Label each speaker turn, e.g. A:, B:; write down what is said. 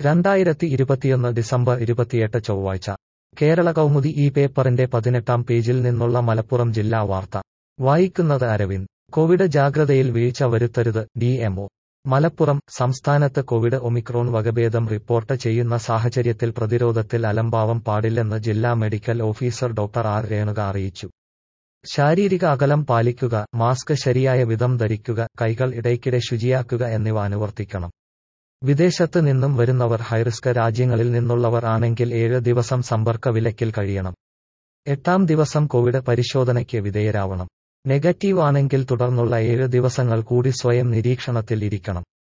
A: രണ്ടായിരത്തി ഇരുപത്തിയൊന്ന് ഡിസംബർ ഇരുപത്തിയെട്ട് ചൊവ്വാഴ്ച കേരള കൗമുദി ഈ പേപ്പറിന്റെ പതിനെട്ടാം പേജിൽ നിന്നുള്ള മലപ്പുറം ജില്ലാ വാർത്ത വായിക്കുന്നത് അരവിന്ദ് കോവിഡ് ജാഗ്രതയിൽ വീഴ്ച വരുത്തരുത് ഡിഎംഒ മലപ്പുറം സംസ്ഥാനത്ത് കോവിഡ് ഒമിക്രോൺ വകഭേദം റിപ്പോർട്ട് ചെയ്യുന്ന സാഹചര്യത്തിൽ പ്രതിരോധത്തിൽ അലംഭാവം പാടില്ലെന്ന് ജില്ലാ medical officer doctor R Renuka അറിയിച്ചു ശാരീരിക അകലം പാലിക്കുക മാസ്ക് ശരിയായ വിധം ധരിക്കുക കൈകൾ ഇടയ്ക്കിടെ ശുചിയാക്കുക എന്നിവ അനുവർത്തിക്കണം വിദേശത്ത് നിന്നും വരുന്നവർ ഹൈറിസ്ക് രാജ്യങ്ങളിൽ നിന്നുള്ളവർ ആണെങ്കിൽ ഏഴ് ദിവസം സമ്പർക്ക വിലക്കിൽ കഴിയണം എട്ടാം ദിവസം കോവിഡ് പരിശോധനയ്ക്ക് വിധേയരാവണം നെഗറ്റീവ് ആണെങ്കിൽ തുടർന്നുള്ള ഏഴ് ദിവസങ്ങൾ കൂടി സ്വയം നിരീക്ഷണത്തിൽ ഇരിക്കണം